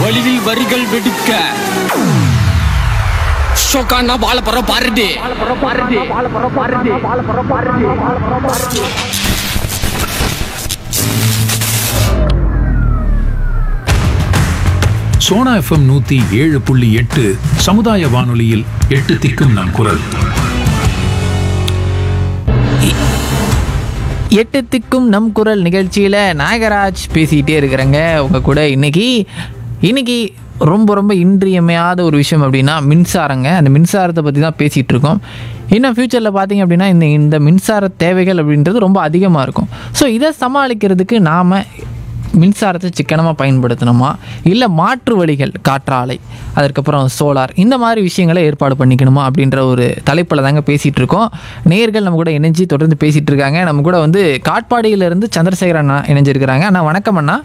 வழியில் வரிகள் வெடிக்க ஷோக்கானா வாழ போற பாருடி சோனா எஃப்எம் நூத்தி ஏழு புள்ளி எட்டு சமுதாய வானொலியில் எட்டு திக்கும் நம் குரல் எட்டு திக்கும் நம் குரல் நிகழ்ச்சியில் நாகராஜ் பேசிக்கிட்டே இருக்கிறேங்க உங்க கூட இன்னைக்கு இன்னைக்கு ரொம்ப ரொம்ப இன்றியமையாத ஒரு விஷயம் அப்படின்னா மின்சாரங்க அந்த மின்சாரத்தை பற்றி தான் பேசிகிட்டு இருக்கோம் இன்னும் ஃப்யூச்சரில் பார்த்தீங்க அப்படின்னா இந்த இந்த மின்சார தேவைகள் அப்படின்றது ரொம்ப அதிகமாக இருக்கும் ஸோ இதை சமாளிக்கிறதுக்கு நாம் மின்சாரத்தை சிக்கனமாக பயன்படுத்தணுமா இல்லை மாற்று வழிகள் காற்றாலை அதற்கப்புறம் சோலார் இந்த மாதிரி விஷயங்களை ஏற்பாடு பண்ணிக்கணுமா அப்படின்ற ஒரு தலைப்பில் தாங்க பேசிகிட்டு இருக்கோம் நேர்கள் நம்ம கூட இணைஞ்சு தொடர்ந்து பேசிகிட்டு இருக்காங்க நம்ம கூட வந்து காட்பாடியிலேருந்து சந்திரசேகர் அண்ணா இணைஞ்சிருக்கிறாங்க அண்ணா வணக்கம் அண்ணா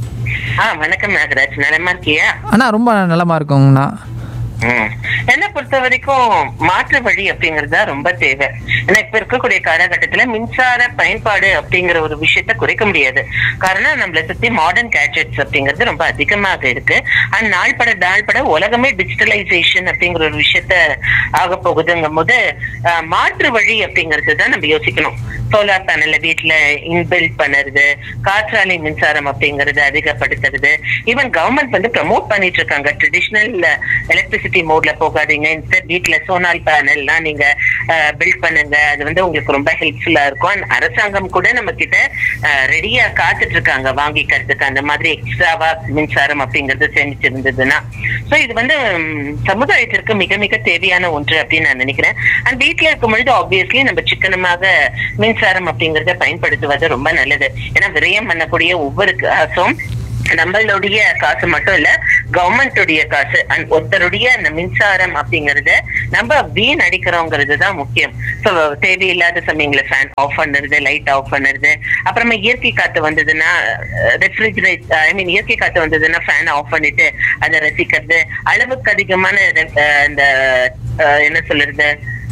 ஆ வணக்கம் நாகராஜ் நலமா இருக்கியா அண்ணா ரொம்ப நலமாக இருக்குங்கண்ணா ம். என்னை பொறுத்த வரைக்கும் மாற்று வழி அப்படிங்கறது தான் ரொம்ப தேவை ஏன்னா இப்ப இருக்கக்கூடிய காலகட்டத்துல மின்சார பயன்பாடு அப்படிங்கிற ஒரு விஷயத்த குறைக்க முடியாது காரணம் நம்மள சுத்தி மாடர்ன் கேட்ஜெட்ஸ் அப்படிங்கிறது ரொம்ப அதிகமாக இருக்கு அண்ட் நாள்பட நாள்பட உலகமே டிஜிட்டலைசேஷன் அப்படிங்கிற ஒரு விஷயத்த ஆக போகுதுங்கும் போது அஹ், மாற்று வழி அப்படிங்கிறது தான் நம்ம யோசிக்கணும் சோலார் பேனல்ல வீட்டுல இன்பில்ட் பண்ணுறது காற்றாலை மின்சாரம் அப்படிங்கறது அதிகப்படுத்துறது ஈவன் கவர்மெண்ட் வந்து ப்ரமோட் பண்ணிட்டு இருக்காங்க ட்ரெடிஷ்னல் எலக்ட்ரிசிட்டி மோட்ல போகாதீங்க இன்ஸ்டர் வீட்டுல சோலார் பேனல்லாம் நீங்க பில்ட் பண்ணுங்க அது வந்து உங்களுக்கு ரொம்ப ஹெல்ப்ஃபுல்லா இருக்கும் And அரசாங்கம் கூட நம்ம கிட்ட ரெடியா காத்துட்டு இருக்காங்க வாங்கிக்கிறதுக்கு அந்த மாதிரி எக்ஸ்ட்ராவா மின்சாரம் அப்படிங்கறது சேமிச்சு இருந்ததுன்னா சோ இது வந்து ம், சமுதாயத்திற்கு மிக மிக தேவையான ஒன்று அப்படின்னு நான் நினைக்கிறேன் அண்ட் வீட்டுல இருக்கும் பொழுது ஆப்வியஸ்லி நம்ம சிக்கனமாக மின்சாரம் அப்படிங்கறத பயன்படுத்துவது ரொம்ப நல்லது ஏன்னா விரயம் பண்ணக்கூடிய ஒவ்வொரு காசும் நம்மளுடைய காசு மட்டும் இல்ல கவர்மெண்டுடைய காசு அண்ட் ஒருத்தருடைய அந்த மின்சாரம் அப்படிங்கறத நம்ம வீண் அடிக்கிறோங்கிறது தான் முக்கியம் ஸோ தேவையில்லாத சமயங்கள ஃபேன் ஆஃப் பண்ணுறது லைட் ஆஃப் பண்ணுறது அப்புறமா இயற்கை காத்து வந்ததுன்னா ரெஃப்ரிஜரேட் ஐ மீன் இயற்கை காத்து வந்ததுன்னா ஃபேன் ஆஃப் பண்ணிட்டு அதை ரசிக்கிறது அளவுக்கு அதிகமான அஹ், இந்த அஹ், என்ன சொல்றது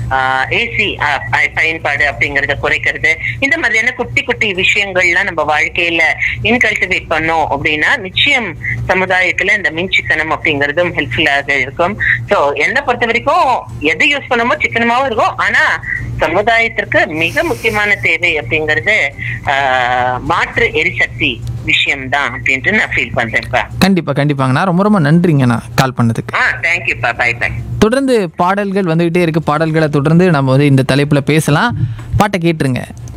ஏசி பயன்பாடு அப்படிங்கறத குறைக்கிறது இந்த மாதிரியான குட்டி குட்டி விஷயங்கள்லாம் நம்ம வாழ்க்கையில இன்கல்டிவேட் பண்ணோம் அப்படின்னா நிச்சயம் சமுதாயத்துல இந்த மின் சிக்கனம் அப்படிங்கறதும் ஹெல்ப்ஃபுல்லாக இருக்கும் சோ என்னை பொறுத்த வரைக்கும் எது யூஸ் பண்ணமோ சிக்கனமாவும் இருக்கும் ஆனா சமுதாயத்திற்கு மிக முக்கியமான தேவை அப்படிங்கிறது ஆஹ், மாற்று எரிசக்தி விஷயம் தான் அப்படின்ட்டு நான் ஃபீல் பண்றேன்ப்பா கண்டிப்பாக கண்டிப்பாங்கண்ணா ரொம்ப ரொம்ப நன்றிங்கண்ணா கால் பண்ணதுக்கு ஆ தேங்க்யூப்பா பை பை தொடர்ந்து பாடல்கள் வந்துக்கிட்டே இருக்குது பாடல்களை தொடர்ந்து நம்ம வந்து இந்த தலைப்பில் பேசலாம் பாட்டை கேட்டுருங்க